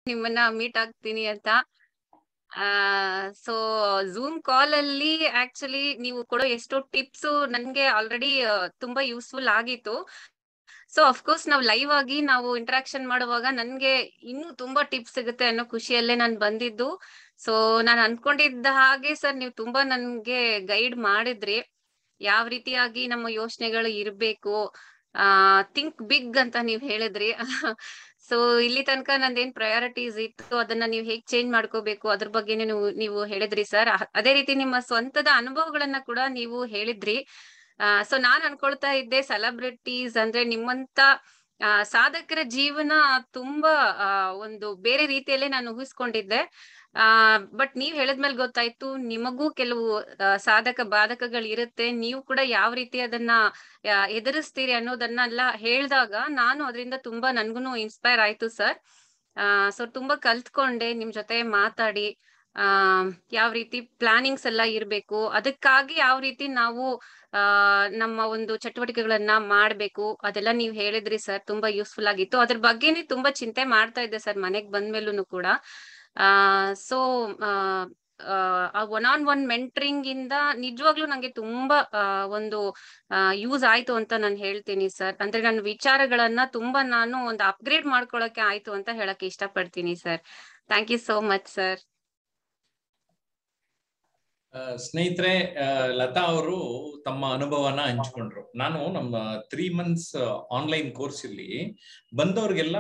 ನಿಮ್ಮನ್ನ ಮೀಟ್ ಆಗ್ತೀನಿ ಅಂತ ಆ ಸೊ ಝೂಮ್ ಕಾಲ್ ಅಲ್ಲಿ ಆಕ್ಚುಲಿ ನೀವು ಕೊಡೋ ಎಷ್ಟೋ ಟಿಪ್ಸ್ ನನ್ಗೆ ಆಲ್ರೆಡಿ ತುಂಬಾ ಯೂಸ್ಫುಲ್ ಆಗಿತ್ತು ಸೊ ಅಫ್ಕೋರ್ಸ್ ನಾವು ಲೈವ್ ಆಗಿ ನಾವು ಇಂಟ್ರಾಕ್ಷನ್ ಮಾಡುವಾಗ ನನ್ಗೆ ಇನ್ನೂ ತುಂಬಾ ಟಿಪ್ಸ್ ಸಿಗುತ್ತೆ ಅನ್ನೋ ಖುಷಿಯಲ್ಲೇ ನಾನು ಬಂದಿದ್ದು ಸೊ ನಾನು ಅನ್ಕೊಂಡಿದ್ದ ಹಾಗೆ ಸರ್ ನೀವು ತುಂಬಾ ನನ್ಗೆ ಗೈಡ್ ಮಾಡಿದ್ರಿ ಯಾವ ರೀತಿಯಾಗಿ ನಮ್ಮ ಯೋಚನೆಗಳು ಇರ್ಬೇಕು ಆ ಥಿಂಕ್ ಬಿಗ್ ಅಂತ ನೀವ್ ಹೇಳಿದ್ರಿ ಸೊ ಇಲ್ಲಿ ತನಕ ನಂದೇನ್ ಪ್ರಯಾರಿಟೀಸ್ ಇತ್ತು ಅದನ್ನ ನೀವು ಹೇಗ್ ಚೇಂಜ್ ಮಾಡ್ಕೋಬೇಕು ಅದ್ರ ಬಗ್ಗೆ ನೀವು ನೀವು ಹೇಳಿದ್ರಿ ಸರ್ ಅದೇ ರೀತಿ ನಿಮ್ಮ ಸ್ವಂತದ ಅನುಭವಗಳನ್ನ ಕೂಡ ನೀವು ಹೇಳಿದ್ರಿ ಸೊ ನಾನ್ ಅನ್ಕೊಳ್ತಾ ಇದ್ದೆ ಸೆಲೆಬ್ರಿಟೀಸ್ ಅಂದ್ರೆ ನಿಮ್ಮಂತ ಆ ಸಾಧಕರ ಜೀವನ ತುಂಬಾ ಆ ಒಂದು ಬೇರೆ ರೀತಿಯಲ್ಲೇ ನಾನು ಊಹಿಸ್ಕೊಂಡಿದ್ದೆ ಆ ಬಟ್ ನೀವ್ ಹೇಳಿದ್ಮೇಲೆ ಗೊತ್ತಾಯ್ತು ನಿಮಗೂ ಕೆಲವು ಸಾಧಕ ಬಾಧಕಗಳು ಇರುತ್ತೆ ನೀವು ಕೂಡ ಯಾವ ರೀತಿ ಅದನ್ನ ಎದುರಿಸ್ತೀರಿ ಅನ್ನೋದನ್ನೆಲ್ಲ ಹೇಳ್ದಾಗ ನಾನು ಅದರಿಂದ ತುಂಬಾ ನನ್ಗುನು ಇನ್ಸ್ಪೈರ್ ಆಯ್ತು ಸರ್ ಆ ಸೊ ತುಂಬಾ ಕಲ್ತ್ಕೊಂಡೆ ನಿಮ್ ಜೊತೆ ಮಾತಾಡಿ ಆ ಯಾವ ರೀತಿ ಪ್ಲಾನಿಂಗ್ಸ್ ಎಲ್ಲ ಇರ್ಬೇಕು ಅದಕ್ಕಾಗಿ ಯಾವ ರೀತಿ ನಾವು ಆ ನಮ್ಮ ಒಂದು ಚಟುವಟಿಕೆಗಳನ್ನ ಮಾಡ್ಬೇಕು ಅದೆಲ್ಲ ನೀವ್ ಹೇಳಿದ್ರಿ ಸರ್ ತುಂಬಾ ಯೂಸ್ಫುಲ್ ಆಗಿತ್ತು ಅದ್ರ ಬಗ್ಗೆನೇ ತುಂಬಾ ಚಿಂತೆ ಮಾಡ್ತಾ ಇದ್ದೆ ಸರ್ ಮನೆಗ್ ಬಂದ್ಮೇಲೂ ಕೂಡ ಆ ಸೊ ಆ ಒನ್ ಆನ್ ಒನ್ ಮೆಂಟ್ರಿಂಗ್ ಇಂದ ನಿಜವಾಗ್ಲೂ ನಂಗೆ ತುಂಬಾ ಒಂದು ಯೂಸ್ ಆಯ್ತು ಅಂತ ನಾನು ಹೇಳ್ತೀನಿ ಸರ್ ಅಂದ್ರೆ ನನ್ನ ವಿಚಾರಗಳನ್ನ ತುಂಬಾ ನಾನು ಒಂದು ಅಪ್ಗ್ರೇಡ್ ಮಾಡ್ಕೊಳಕ್ಕೆ ಆಯ್ತು ಅಂತ ಹೇಳಕ್ ಇಷ್ಟಪಡ್ತೀನಿ sir thank you so much sir ಸ್ನೇಹಿತರೆ ಲತಾ ಅವರು ತಮ್ಮ ಅನುಭವನ ಹಂಚ್ಕೊಂಡ್ರು ನಾನು ನಮ್ಮ ತ್ರೀ ಮಂತ್ಸ್ ಆನ್ಲೈನ್ ಕೋರ್ಸ್ ಇಲ್ಲಿ ಬಂದವ್ರಿಗೆಲ್ಲ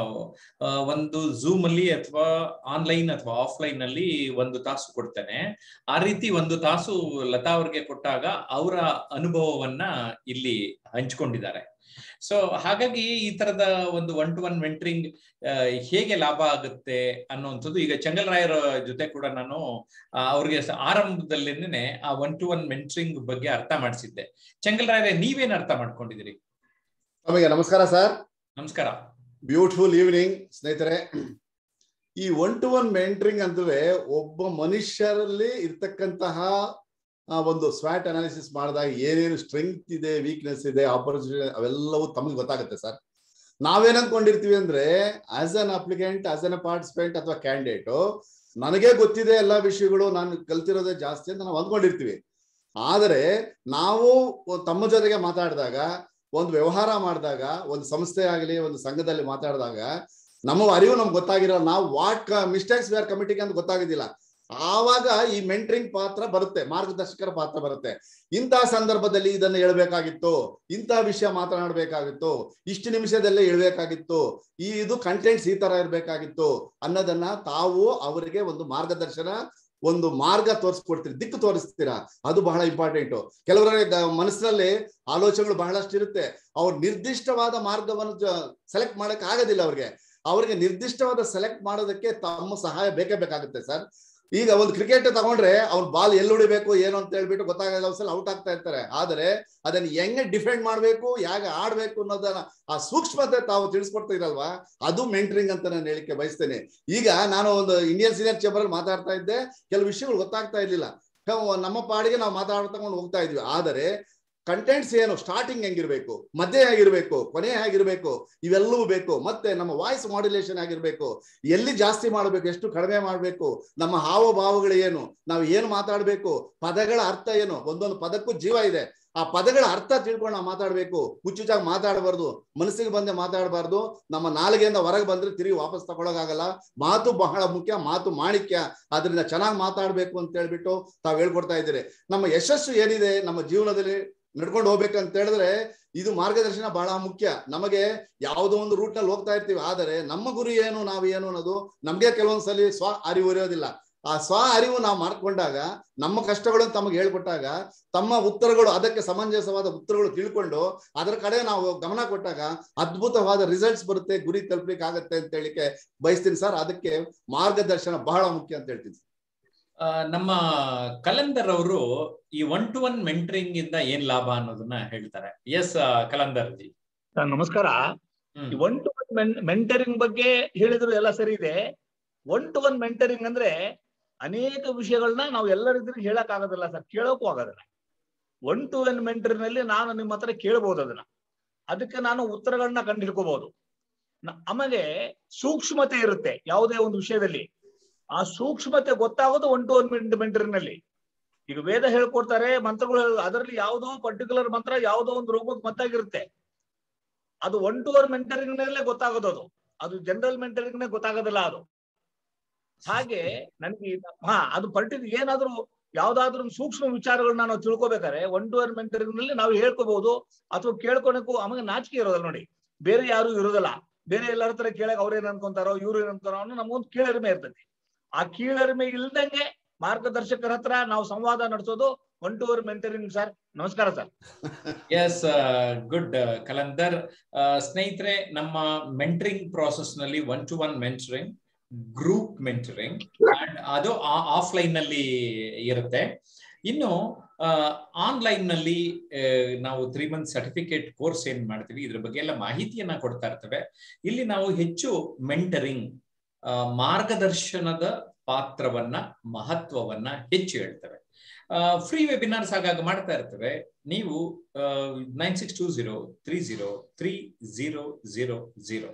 ಒಂದು ಝೂಮ್ ಅಲ್ಲಿ ಅಥವಾ ಆನ್ಲೈನ್ ಅಥವಾ ಆಫ್ಲೈನ್ ಅಲ್ಲಿ ಒಂದು ತಾಸು ಕೊಡ್ತೇನೆ ಆ ರೀತಿ ಒಂದು ತಾಸು ಲತಾ ಅವ್ರಿಗೆ ಕೊಟ್ಟಾಗ ಅವರ ಅನುಭವವನ್ನ ಇಲ್ಲಿ ಹಂಚ್ಕೊಂಡಿದ್ದಾರೆ ಸೊ ಹಾಗಾಗಿ ಈ ತರದ ಒಂದು ಒನ್ ಟು ಒನ್ ಮೆಂಟ್ರಿಂಗ್ ಹೇಗೆ ಲಾಭ ಆಗುತ್ತೆ ಅನ್ನುವಂಥದ್ದು ಈಗ ಚಂಗಲ್ರಾಯರ ಜೊತೆ ಕೂಡ ನಾನು ಅವ್ರಿಗೆ ಆರಂಭದಲ್ಲೇನೆ ಆ ಒನ್ ಟು ಒನ್ ಮೆಂಟ್ರಿಂಗ್ ಬಗ್ಗೆ ಅರ್ಥ ಮಾಡಿಸಿದ್ದೆ ಚಂಗಲ್ರಾಯರೇ ನೀವೇನ್ ಅರ್ಥ ಮಾಡ್ಕೊಂಡಿದ್ದೀರಿ ತಮಗೆ ನಮಸ್ಕಾರ ಸರ್ ನಮಸ್ಕಾರ ಬ್ಯೂಟಿಫುಲ್ ಈವ್ನಿಂಗ್ ಸ್ನೇಹಿತರೆ ಈ ಒನ್ ಟು ಒನ್ ಮೆಂಟ್ರಿಂಗ್ ಅಂದ್ರೆ ಒಬ್ಬ ಮನುಷ್ಯರಲ್ಲಿ ಇರ್ತಕ್ಕಂತಹ ಒಂದು ಸ್ವಾಟ್ ಅನಾಲಿಸಿಸ್ ಮಾಡಿದಾಗ ಏನೇನು ಸ್ಟ್ರೆಂಗ್ತ್ ಇದೆ ವೀಕ್ನೆಸ್ ಇದೆ ಆಪರ್ಚುನಿಟಿ ಅವೆಲ್ಲವೂ ತಮಗೆ ಗೊತ್ತಾಗುತ್ತೆ ಸರ್ ನಾವೇನ್ ಅನ್ಕೊಂಡಿರ್ತೀವಿ ಅಂದ್ರೆ as an applicant as an participant ಅಥವಾ ಕ್ಯಾಂಡಿಡೇಟ್ ನನಗೆ ಗೊತ್ತಿದೆ ಎಲ್ಲಾ ವಿಷಯಗಳು ನಾನು ಕಲ್ತಿರೋದೇ ಜಾಸ್ತಿ ಅಂತ ನಾವು ಅಂದ್ಕೊಂಡಿರ್ತೀವಿ ಆದರೆ ನಾವು ತಮ್ಮ ಜೊತೆಗೆ ಮಾತಾಡಿದಾಗ ಒಂದು ವ್ಯವಹಾರ ಮಾಡಿದಾಗ ಒಂದು ಸಂಸ್ಥೆ ಆಗಲಿ ಒಂದು ಸಂಘದಲ್ಲಿ ಮಾತಾಡಿದಾಗ ನಮ್ಮ ಅರಿವು ನಮ್ಗೆ ಗೊತ್ತಾಗಿರೋ ನಾವು ವಾಟ್ ಮಿಸ್ಟೇಕ್ಸ್ ವೇರ್ ಕಮಿಟಿಗೆ ಅಂತ ಗೊತ್ತಾಗಿದ್ದಿಲ್ಲ ಆವಾಗ ಈ ಮೆಂಟ್ರಿಂಗ್ ಪಾತ್ರ ಬರುತ್ತೆ ಮಾರ್ಗದರ್ಶಕರ ಪಾತ್ರ ಬರುತ್ತೆ ಇಂತಹ ಸಂದರ್ಭದಲ್ಲಿ ಇದನ್ನು ಹೇಳ್ಬೇಕಾಗಿತ್ತು ಇಂತಹ ವಿಷಯ ಮಾತನಾಡಬೇಕಾಗಿತ್ತು ಇಷ್ಟು ನಿಮಿಷದಲ್ಲೇ ಹೇಳ್ಬೇಕಾಗಿತ್ತು ಈ ಇದು ಕಂಟೆಂಟ್ಸ್ ಈ ತರ ಇರ್ಬೇಕಾಗಿತ್ತು ಅನ್ನೋದನ್ನ ತಾವು ಅವರಿಗೆ ಒಂದು ಮಾರ್ಗದರ್ಶನ ಒಂದು ಮಾರ್ಗ ತೋರಿಸ್ಕೊಡ್ತೀರಿ ದಿಕ್ಕು ತೋರಿಸ್ತೀರಾ ಅದು ಬಹಳ ಇಂಪಾರ್ಟೆಂಟ್ ಕೆಲವರ ಮನಸ್ಸಿನಲ್ಲಿ ಆಲೋಚನೆಗಳು ಬಹಳಷ್ಟು ಇರುತ್ತೆ ಅವ್ರು ನಿರ್ದಿಷ್ಟವಾದ ಮಾರ್ಗವನ್ನು ಸೆಲೆಕ್ಟ್ ಮಾಡಕ್ ಆಗೋದಿಲ್ಲ ಅವ್ರಿಗೆ ಅವ್ರಿಗೆ ನಿರ್ದಿಷ್ಟವಾದ ಸೆಲೆಕ್ಟ್ ಮಾಡೋದಕ್ಕೆ ತಮ್ಮ ಸಹಾಯ ಬೇಕೇ ಬೇಕಾಗುತ್ತೆ ಸರ್ ಈಗ ಒಂದು ಕ್ರಿಕೆಟ್ ತಗೊಂಡ್ರೆ ಅವ್ನ್ ಬಾಲ್ ಎಲ್ಲಿ ಹೊಡಿಬೇಕು ಏನು ಅಂತ ಹೇಳ್ಬಿಟ್ಟು ಗೊತ್ತಾಗಲ್ಲ ಒಂದ್ಸಲ ಔಟ್ ಆಗ್ತಾ ಇರ್ತಾರೆ ಆದರೆ ಅದನ್ನ ಹೆಂಗೆ ಡಿಫೆಂಡ್ ಮಾಡ್ಬೇಕು ಹೇಗೆ ಆಡ್ಬೇಕು ಅನ್ನೋದನ್ನ ಆ ಸೂಕ್ಷ್ಮತೆ ತಾವು ತಿಳಿಸ್ಕೊಡ್ತಾ ಇರಲ್ವಾ ಅದು ಮೆಂಟ್ರಿಂಗ್ ಅಂತ ನಾನು ಹೇಳಿಕೆ ಬಯಸ್ತೇನೆ ಈಗ ನಾನು ಒಂದು ಇಂಡಿಯನ್ ಸೀನಿಯರ್ ಚೇಂಬರ್ ಅಲ್ಲಿ ಮಾತಾಡ್ತಾ ಇದ್ದೆ ಕೆಲವು ವಿಷಯಗಳು ಗೊತ್ತಾಗ್ತಾ ಇರ್ಲಿಲ್ಲ ನಮ್ಮ ಪಾಡಿಗೆ ನಾವು ಮಾತಾಡ್ತಕೊಂಡು ಹೋಗ್ತಾ ಇದ್ವಿ ಆದರೆ ಕಂಟೆಂಟ್ಸ್ ಏನು ಸ್ಟಾರ್ಟಿಂಗ್ ಹೆಂಗಿರ್ಬೇಕು ಮಧ್ಯೆ ಹೇಗಿರ್ಬೇಕು ಕೊನೆ ಹೇಗಿರ್ಬೇಕು ಇವೆಲ್ಲವೂ ಬೇಕು ಮತ್ತೆ ನಮ್ಮ ವಾಯ್ಸ್ ಮಾಡ್ಯುಲೇಷನ್ ಆಗಿರ್ಬೇಕು ಎಲ್ಲಿ ಜಾಸ್ತಿ ಮಾಡಬೇಕು ಎಷ್ಟು ಕಡಿಮೆ ಮಾಡಬೇಕು ನಮ್ಮ ಹಾವಭಾವಗಳು ಏನು ನಾವು ಏನು ಮಾತಾಡಬೇಕು ಪದಗಳ ಅರ್ಥ ಏನು ಒಂದೊಂದು ಪದಕ್ಕೂ ಜೀವ ಇದೆ ಆ ಪದಗಳ ಅರ್ಥ ತಿಳ್ಕೊಂಡು ನಾವು ಮಾತಾಡ್ಬೇಕು ಹುಚ್ಚುಚ್ಚಾಗಿ ಮಾತಾಡಬಾರ್ದು ಮನಸ್ಸಿಗೆ ಬಂದೆ ಮಾತಾಡಬಾರ್ದು ನಮ್ಮ ನಾಲಿಗೆಯಿಂದ ಹೊರಗೆ ಬಂದ್ರೆ ತಿರುಗಿ ವಾಪಸ್ ತಗೊಳಕಾಗಲ್ಲ ಮಾತು ಬಹಳ ಮುಖ್ಯ ಮಾತು ಮಾಣಿಕ್ಯ ಅದರಿಂದ ಚೆನ್ನಾಗಿ ಮಾತಾಡ್ಬೇಕು ಅಂತ ಹೇಳ್ಬಿಟ್ಟು ತಾವು ಹೇಳ್ಕೊಡ್ತಾ ಇದ್ದೀರಿ ನಮ್ಮ ಯಶಸ್ಸು ಏನಿದೆ ನಮ್ಮ ಜೀವನದಲ್ಲಿ ನಡ್ಕೊಂಡು ಹೋಗ್ಬೇಕಂತ ಹೇಳಿದ್ರೆ ಇದು ಮಾರ್ಗದರ್ಶನ ಬಹಳ ಮುಖ್ಯ ನಮಗೆ ಯಾವುದೋ ಒಂದು ರೂಟ್ ನಲ್ಲಿ ಹೋಗ್ತಾ ಇರ್ತೀವಿ ಆದರೆ ನಮ್ಮ ಗುರಿ ಏನು ನಾವು ಏನು ಅನ್ನೋದು ನಮ್ಗೆ ಕೆಲವೊಂದ್ಸಲಿ ಸ್ವ ಅರಿವು ಇರೋದಿಲ್ಲ ಆ ಸ್ವ ಅರಿವು ನಾವು ಮಾಡ್ಕೊಂಡಾಗ ನಮ್ಮ ಕಷ್ಟಗಳನ್ನು ತಮಗೆ ಹೇಳ್ಕೊಟ್ಟಾಗ ತಮ್ಮ ಉತ್ತರಗಳು ಅದಕ್ಕೆ ಸಮಂಜಸವಾದ ಉತ್ತರಗಳು ತಿಳ್ಕೊಂಡು ಅದರ ಕಡೆ ನಾವು ಗಮನ ಕೊಟ್ಟಾಗ ಅದ್ಭುತವಾದ ರಿಸಲ್ಟ್ಸ್ ಬರುತ್ತೆ ಗುರಿ ತಲುಪಲಿಕ್ಕೆ ಆಗತ್ತೆ ಅಂತ ಹೇಳಿಕೆ ಬಯಸ್ತೀನಿ ಸರ್ ಅದಕ್ಕೆ ಮಾರ್ಗದರ್ಶನ ಬಹಳ ಮುಖ್ಯ ಅಂತ ಹೇಳ್ತೀನಿ ನಮ್ಮ ಕಲಂದರ್ ಅವರು ಈ ಒನ್ ಟು ಒನ್ ಮೆಂಟರಿಂಗ್ ಇಂದ ಏನ್ ಲಾಭ ಅನ್ನೋದನ್ನ ಹೇಳ್ತಾರೆ ಎಸ್ ಕಲಂದರ್ ಜಿ ನಮಸ್ಕಾರ ಒನ್ ಟು ಒನ್ ಮೆಂಟರಿಂಗ್ ಬಗ್ಗೆ ಹೇಳಿದ್ರು ಎಲ್ಲ ಸರಿ ಇದೆ ಒನ್ ಟು ಒನ್ ಮೆಂಟರಿಂಗ್ ಅಂದ್ರೆ ಅನೇಕ ವಿಷಯಗಳನ್ನ ನಾವು ಎಲ್ಲರಿದ್ರೂ ಹೇಳಕ್ ಆಗೋದಿಲ್ಲ ಸರ್ ಕೇಳೋಕ್ಕೂ ಆಗೋದಿಲ್ಲ ಒನ್ ಟು ಒನ್ ಮೆಂಟರ್ ನಲ್ಲಿ ನಾನು ನಿಮ್ಮ ಹತ್ರ ಕೇಳಬಹುದು ಅದನ್ನ ಅದಕ್ಕೆ ನಾನು ಉತ್ತರಗಳನ್ನ ಕಂಡು ಹಿಡ್ಕೋಬಹುದು ನ- ಆಮೇಲೆ ಸೂಕ್ಷ್ಮತೆ ಇರುತ್ತೆ ಯಾವುದೇ ಒಂದು ವಿಷಯದಲ್ಲಿ ಆ ಸೂಕ್ಷ್ಮತೆ ಗೊತ್ತಾಗೋದು ಒನ್ ಟು ಒನ್ ಮೆಂಟರಿಂಗ್ ನಲ್ಲಿ ಈಗ ವೇದ ಹೇಳ್ಕೊಡ್ತಾರೆ ಮಂತ್ರಗಳು ಹೇಳೋದು, ಅದರಲ್ಲಿ ಯಾವುದೋ ಪರ್ಟಿಕ್ಯುಲರ್ ಮಂತ್ರ ಯಾವುದೋ ಒಂದು ರೋಗಕ್ಕೆ ಮತ್ತಾಗಿರುತ್ತೆ ಅದು ಒನ್ ಟು ಒನ್ ಮೆಂಟರಿಂಗ್ ನಲ್ಲೇ ಗೊತ್ತಾಗೋದು ಅದು ಅದು ಜನರಲ್ ಮೆಂಟರಿಂಗ್ ನೇ ಗೊತ್ತಾಗೋದಿಲ್ಲ ಅದು ಹಾಗೆ ನನಗೆ ಇದು- ಹಾ ಅದು ಪರ್ಟಿಕ್ಯುಲರ್ ಏನಾದ್ರೂ ಯಾವ್ದಾದ್ರು ಒಂದು ಸೂಕ್ಷ್ಮ ವಿಚಾರಗಳನ್ನ ನಾವು ತಿಳ್ಕೊಬೇಕಾದ್ರೆ ಒನ್ ಟು ಒನ್ ಮೆಂಟರಿಂಗ್ ನಲ್ಲಿ ನಾವು ಹೇಳ್ಕೋಬಹುದು ಅಥವಾ ಕೇಳ್ಕೊಳಕ್ಕೂ ಆಮೇಲೆ ನಾಚಿಕೆ ಇರೋದಲ್ಲ ನೋಡಿ ಬೇರೆ ಯಾರು ಇರೋದಿಲ್ಲ ಬೇರೆ ಎಲ್ಲರ ಹತ್ರ ಕೇಳಕ್ ಅವ್ರೇನ್ ಅನ್ಕೊಂತಾರೋ ಇವ್ರು ಏನ್ ಅನ್ಕೊಂತಾರೋ ಅನ್ನೋ ನಮಗೊಂದು ಕೀಳರಿಮೆ ಇರ್ತೈತಿ ಆ ಕೀಳರಿಮೆ ಇಲ್ದಂಗೆ ಮಾರ್ಗದರ್ಶಕರ ಹತ್ರ ನಾವು ಸಂವಾದ ನಡೆಸೋದು one to one mentoring sir ನಮಸ್ಕಾರ ಸರ್ ಎಸ್ ಗುಡ್ ಕಲಂದರ್ ಸ್ನೇಹಿತರೆ ನಮ್ಮ ಮೆಂಟರಿಂಗ್ ಪ್ರಾಸೆಸ್ ನಲ್ಲಿ one to one mentoring group mentoring and ಅದು ಆಫ್ಲೈನ್ ನಲ್ಲಿ ಇರುತ್ತೆ ಇನ್ನು ಆನ್ಲೈನ್ ನಲ್ಲಿ ಆ, ನಾವು ತ್ರೀ ಮಂತ್ ಸರ್ಟಿಫಿಕೇಟ್ ಕೋರ್ಸ್ ಏನ್ ಮಾಡ್ತೀವಿ ಇದ್ರ ಬಗ್ಗೆ ಎಲ್ಲ ಮಾಹಿತಿಯನ್ನ ಕೊಡ್ತಾ ಇರ್ತೇವೆ ಇಲ್ಲಿ ನಾವು ಹೆಚ್ಚು ಮೆಂಟರಿಂಗ್ ಮಾರ್ಗದರ್ಶನದ ಪಾತ್ರವನ್ನ ಮಹತ್ವವನ್ನ ಹೆಚ್ಚು ಹೇಳ್ತೇವೆ ಫ್ರೀ ವೆಬಿನಾರ್ಸ್ ಆಗಾಗ ಮಾಡ್ತಾ ಇರ್ತೇವೆ ನೀವು nine six two zero three zero three zero zero zero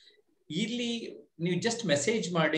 ಇಲ್ಲಿ ನೀವು ಜಸ್ಟ್ ಮೆಸೇಜ್ ಮಾಡಿ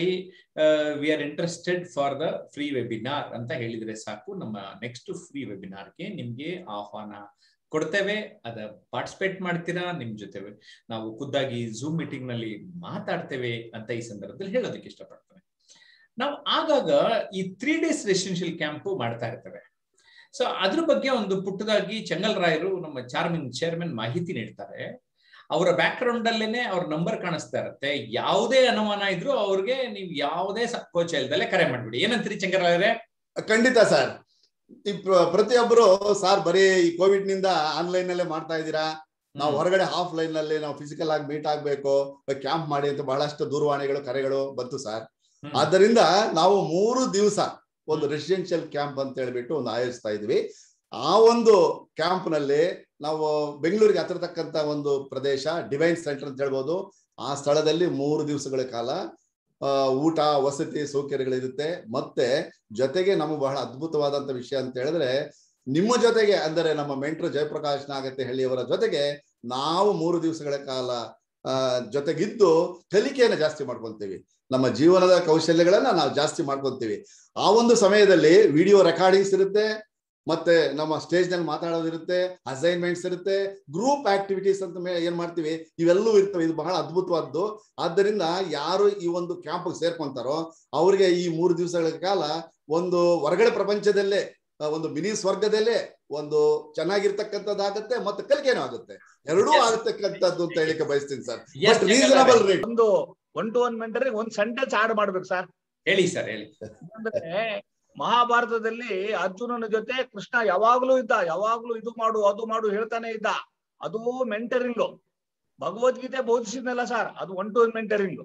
we are interested for the free webinar ಅಂತ ಹೇಳಿದ್ರೆ ಸಾಕು ನಮ್ಮ ನೆಕ್ಸ್ಟ್ ಫ್ರೀ ವೆಬಿನಾರ್ಗೆ ನಿಮ್ಗೆ ಆಹ್ವಾನ ಕೊಡ್ತೇವೆ ಅದ ಪಾರ್ಟಿಸಿಪೇಟ್ ಮಾಡ್ತೀರಾ ನಿಮ್ ಜೊತೆ ನಾವು ಖುದ್ದಾಗಿ ಝೂಮ್ ಮೀಟಿಂಗ್ ನಲ್ಲಿ ಮಾತಾಡ್ತೇವೆ ಅಂತ ಈ ಸಂದರ್ಭದಲ್ಲಿ ಹೇಳೋದಕ್ಕೆ ಇಷ್ಟಪಡ್ತೇವೆ ನಾವು ಆಗಾಗ ಈ ತ್ರೀ ಡೇಸ್ ರೆಸಿಡೆನ್ಷಿಯಲ್ ಕ್ಯಾಂಪು ಮಾಡ್ತಾ ಇರ್ತೇವೆ ಸೊ ಅದ್ರ ಬಗ್ಗೆ ಒಂದು ಪುಟ್ಟದಾಗಿ ಚೆಂಗಲ್ ರಾಯರು ನಮ್ಮ ಚಾರ್ಮಿನ್ ಚೇರ್ಮನ್ ಮಾಹಿತಿ ನೀಡ್ತಾರೆ ಅವರ ಬ್ಯಾಕ್ ಗ್ರೌಂಡ್ ಅಲ್ಲೇನೆ ಅವ್ರ ನಂಬರ್ ಕಾಣಿಸ್ತಾ ಇರುತ್ತೆ ಯಾವುದೇ ಅನುಮಾನ ಇದ್ರೂ ಅವ್ರಿಗೆ ನೀವು ಯಾವುದೇ ಸಂಕೋಚ ಇಲ್ದಲೆ ಕರೆ ಮಾಡ್ಬಿಡಿ ಏನಂತೀರಿ ಚೆಂಗಲ್ ರಾಯರೇ ಖಂಡಿತ ಸರ್ ಈ ಪ್ರ- ಪ್ರತಿಯೊಬ್ಬರು ಸಾರ್ ಬರೀ ಈ ಕೋವಿಡ್ ನಿಂದ ಆನ್ಲೈನ್ ನಲ್ಲೇ ಮಾಡ್ತಾ ಇದ್ದೀರಾ ನಾವು ಹೊರಗಡೆ ಆಫ್ಲೈನ್ ನಲ್ಲಿ ನಾವು ಫಿಸಿಕಲ್ ಆಗಿ ಮೀಟ್ ಆಗ್ಬೇಕು ಕ್ಯಾಂಪ್ ಮಾಡಿ ಅಂತ ಬಹಳಷ್ಟು ದೂರವಾಣಿಗಳು ಕರೆಗಳು ಬಂತು ಸರ್ ಹ್ಮ್. ಆದ್ದರಿಂದ ನಾವು ಮೂರು ದಿವಸ ಒಂದು ರೆಸಿಡೆನ್ಷಿಯಲ್ ಕ್ಯಾಂಪ್ ಅಂತ ಹೇಳ್ಬಿಟ್ಟು ಒಂದು ಆಯೋಜಿಸ್ತಾ ಇದ್ವಿ ಆ ಒಂದು ಕ್ಯಾಂಪ್ ನಲ್ಲಿ ನಾವು ಬೆಂಗಳೂರಿಗೆ ಹತ್ತಿರತಕ್ಕಂತ ಒಂದು ಪ್ರದೇಶ ಡಿವೈನ್ ಸೆಂಟರ್ ಅಂತ ಹೇಳ್ಬೋದು ಆ ಸ್ಥಳದಲ್ಲಿ ಮೂರು ದಿವಸಗಳ ಕಾಲ ಆ, ಊಟ ವಸತಿ ಸೌಕರ್ಯಗಳಿರುತ್ತೆ ಮತ್ತೆ ಜೊತೆಗೆ ನಮಗೆ ಬಹಳ ಅದ್ಭುತವಾದಂತ ವಿಷಯ ಅಂತ ಹೇಳಿದ್ರೆ ನಿಮ್ಮ ಜೊತೆಗೆ ಅಂದರೆ ನಮ್ಮ ಮೆಂಟ್ರು ಜಯಪ್ರಕಾಶ್ ನಾಗತ್ತೆ ಹಳ್ಳಿಯವರ ಜೊತೆಗೆ ನಾವು ಮೂರು ದಿವಸಗಳ ಕಾಲ ಆ, ಜೊತೆಗಿದ್ದು ಕಲಿಕೆಯನ್ನು ಜಾಸ್ತಿ ಮಾಡ್ಕೊಂತೀವಿ ನಮ್ಮ ಜೀವನದ ಕೌಶಲ್ಯಗಳನ್ನ ನಾವು ಜಾಸ್ತಿ ಮಾಡ್ಕೊಂತೀವಿ ಆ ಒಂದು ಸಮಯದಲ್ಲಿ ವಿಡಿಯೋ ರೆಕಾರ್ಡಿಂಗ್ಸ್ ಇರುತ್ತೆ ಮತ್ತೆ ನಮ್ಮ ಸ್ಟೇಜ್ ನಲ್ಲಿ ಮಾತಾಡೋದಿರುತ್ತೆ ಅಸೈನ್ಮೆಂಟ್ಸ್ ಇರುತ್ತೆ ಗ್ರೂಪ್ ಆಕ್ಟಿವಿಟೀಸ್ ಅಂತ ಮೇ- ಏನ್ ಮಾಡ್ತೀವಿ ಇವೆಲ್ಲವೂ ಇರ್ತವೆ ಇದು ಬಹಳ ಅದ್ಭುತವಾದ್ದು ಆದ್ದರಿಂದ ಯಾರು ಈ ಒಂದು ಕ್ಯಾಂಪ್ ಸೇರ್ಕೊಂತಾರೋ ಅವ್ರಿಗೆ ಈ ಮೂರು ದಿವಸಗಳ ಕಾಲ ಒಂದು ಹೊರಗಡೆ ಪ್ರಪಂಚದಲ್ಲೇ ಆ, ಒಂದು ಮಿನಿ ಸ್ವರ್ಗದಲ್ಲೇ ಒಂದು ಚೆನ್ನಾಗಿರ್ತಕ್ಕಂಥದ್ದಾಗತ್ತೆ ಮತ್ತೆ ಕಲಿಕೆನೂ ಆಗುತ್ತೆ ಎರಡೂ Yes. ಆಗತಕ್ಕಂಥದ್ದು ಅಂತ ಹೇಳಿಕ್ಕೆ ಬಯಸ್ತೀನಿ sir Yes, but Chengal reasonable ರಾಯರೇ. ರೇಟ್ ಒಂದು ಒನ್ ಟು ಒನ್ ಮೆಂಟರಿಂಗ್ ಒಂದ್ ಸೆಂಟೆನ್ಸ್ ಆಡ್ ಮಾಡ್ಬೇಕು ಸರ್ ಹೇಳಿ ಸರ್ ಹೇಳಿ ಅಂದ್ರೆ ಮಹಾಭಾರತದಲ್ಲಿ ಅರ್ಜುನನ ಜೊತೆ ಕೃಷ್ಣ ಯಾವಾಗ್ಲೂ ಇದ್ದ ಯಾವಾಗ್ಲೂ ಇದು ಮಾಡು ಅದು ಮಾಡು ಹೇಳ್ತಾನೆ ಇದ್ದ ಅದು ಮೆಂಟರಿಂಗ್ ಭಗವದ್ಗೀತೆ ಬೋಧಿಸಿದ್ನಲ್ಲ ಸರ್ ಅದು one to one mentoring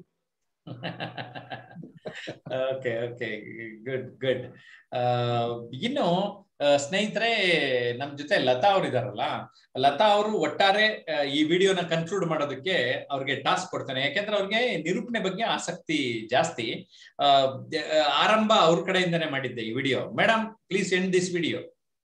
okay okay good good ಇನ್ನು ಆ, ಸ್ನೇಹಿತರೆ ನಮ್ ಜೊತೆ ಲತಾ ಅವ್ರು ಇದಾರಲ್ಲ ಲತಾ ಅವರು ಒಟ್ಟಾರೆ ಆ, ಈ ವಿಡಿಯೋನ ಕನ್ಕ್ಲೂಡ್ ಮಾಡೋದಕ್ಕೆ ಅವ್ರಿಗೆ ಟಾಸ್ಕ್ ಕೊಡ್ತಾನೆ ಯಾಕೆಂದ್ರೆ ಅವ್ರಿಗೆ ನಿರೂಪಣೆ ಬಗ್ಗೆ ಆಸಕ್ತಿ ಜಾಸ್ತಿ ಆ, ದ- ಆರಂಭ ಅವ್ರ ಕಡೆಯಿಂದನೇ ಮಾಡಿದ್ದೆ ಈ video madam please end this video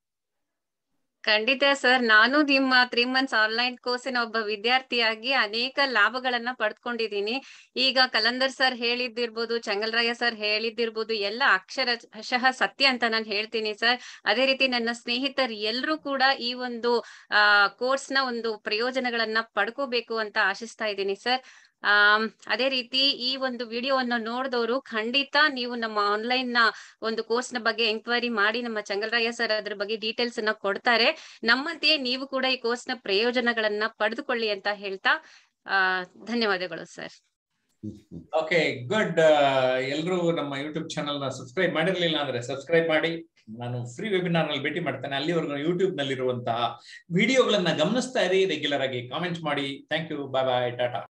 ಖಂಡಿತ ಸರ್ ನಾನು ನಿಮ್ಮ ತ್ರೀ ಮಂತ್ಸ್ ಆನ್ಲೈನ್ ಕೋರ್ಸಿನ ಒಬ್ಬ ವಿದ್ಯಾರ್ಥಿಯಾಗಿ ಅನೇಕ ಲಾಭಗಳನ್ನ ಪಡ್ಕೊಂಡಿದ್ದೀನಿ ಈಗ ಕಲಂದರ್ ಸರ್ ಹೇಳಿದ್ದಿರ್ಬೋದು ಚಂಗಲ್ರಾಯ ಸರ್ ಹೇಳಿದ್ದಿರ್ಬೋದು ಎಲ್ಲ ಅಕ್ಷರಶಃ ಸತ್ಯ ಅಂತ ನಾನು ಹೇಳ್ತೀನಿ ಸರ್ ಅದೇ ರೀತಿ ನನ್ನ ಸ್ನೇಹಿತರು ಎಲ್ಲರೂ ಕೂಡ ಈ ಒಂದು ಆ ಕೋರ್ಸ್ ನ ಒಂದು ಪ್ರಯೋಜನಗಳನ್ನ ಪಡ್ಕೋಬೇಕು ಅಂತ ಆಶಿಸ್ತಾ ಇದ್ದೀನಿ ಸರ್ ಆಮ್, ಅದೇ ರೀತಿ ಈ ಒಂದು ವಿಡಿಯೋವನ್ನು ನೋಡಿದವರು ಖಂಡಿತ ನೀವು ನಮ್ಮ ಆನ್ಲೈನ್ ನ ಒಂದು ಕೋರ್ಸ್ ನ ಬಗ್ಗೆ ಎಂಕ್ವೈರಿ ಮಾಡಿ ನಮ್ಮ ಚಂಗಲ್ರಾಯ ಸರ್ ಅದ್ರ ಬಗ್ಗೆ ಡೀಟೇಲ್ಸ್ ಅನ್ನ ಕೊಡ್ತಾರೆ ನಮ್ಮಂತೆಯೇ ನೀವು ಕೂಡ ಈ ಕೋರ್ಸ್ ನ ಪ್ರಯೋಜನಗಳನ್ನ ಪಡೆದುಕೊಳ್ಳಿ ಅಂತ ಹೇಳ್ತಾ ಆ ಧನ್ಯವಾದಗಳು ಸರ್ ಓಕೆ ಗುಡ್ ಎಲ್ಲರೂ ನಮ್ಮ ಯೂಟ್ಯೂಬ್ ಚಾನಲ್ ನ ಸಬ್ಸ್ಕ್ರೈಬ್ ಮಾಡಿರ್ಲಿಲ್ಲ ಅಂದ್ರೆ ಸಬ್ಸ್ಕ್ರೈಬ್ ಮಾಡಿ ನಾನು ಫ್ರೀ ವೆಬಿನಾರ್ ನಲ್ಲಿ ಭೇಟಿ ಮಾಡ್ತೇನೆ ಅಲ್ಲಿವರೆಗೂ ಯೂಟ್ಯೂಬ್ ನಲ್ಲಿರುವಂತಹ ವಿಡಿಯೋಗಳನ್ನ ಗಮನಿಸ್ತಾ ಇರಿ ರೆಗ್ಯುಲರ್ ಆಗಿ ಕಾಮೆಂಟ್ ಮಾಡಿ thank you bye bye Tata